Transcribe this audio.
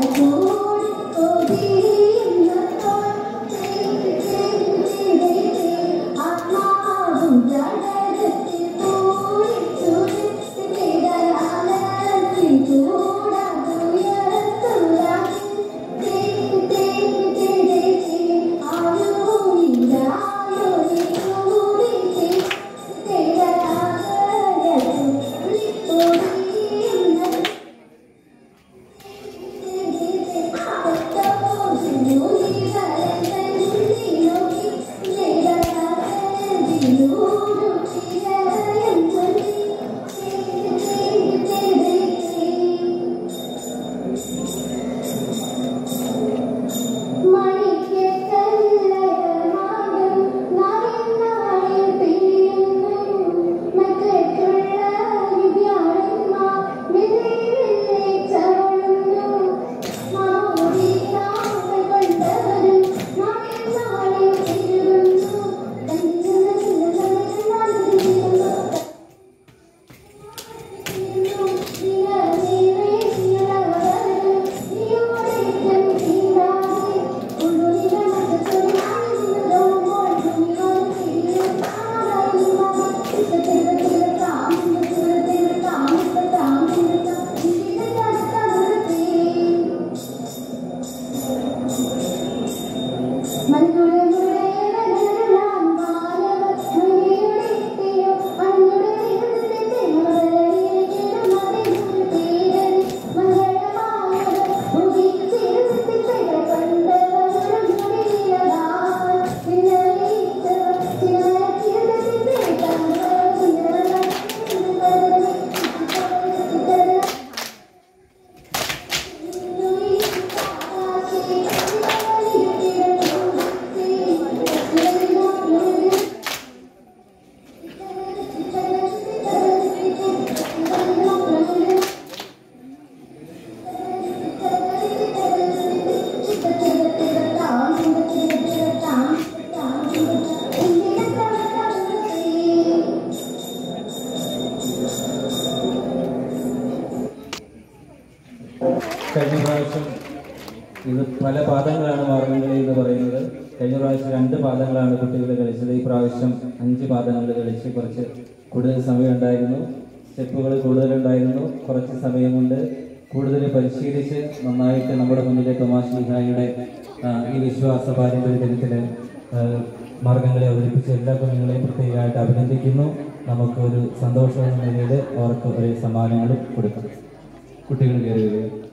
കഴിഞ്ഞ പ്രാവശ്യം ഇത് പല പാദങ്ങളാണ് മാർഗംകളി എന്ന് പറയുന്നത് കഴിഞ്ഞ പ്രാവശ്യം രണ്ട് പാദങ്ങളാണ് കുട്ടികൾ കളിച്ചത് ഈ പ്രാവശ്യം അഞ്ച് പാദങ്ങൾ കളിച്ച് കുറച്ച് കൂടുതൽ സമയം ഉണ്ടായിരുന്നു സ്റ്റെപ്പുകൾ കൂടുതലുണ്ടായിരുന്നു കുറച്ച് സമയം കൊണ്ട് കൂടുതൽ പരിശീലിച്ച് നന്നായിട്ട് നമ്മുടെ മുന്നിലെ തോമാസ് ലിഹായുടെ ആ, ഈ വിശ്വാസ പാരമ്പര്യ ദിനത്തിൽ മാർഗങ്ങളെ അവതരിപ്പിച്ച എല്ലാ കുഞ്ഞുങ്ങളെയും പ്രത്യേകമായിട്ട് അഭിനന്ദിക്കുന്നു നമുക്ക് ഒരു സന്തോഷം എന്ന നിലയിൽ അവർക്ക് ഒരു സമ്മാനങ്ങളും കൊടുക്കാം കുട്ടികൾ കയറി വരിക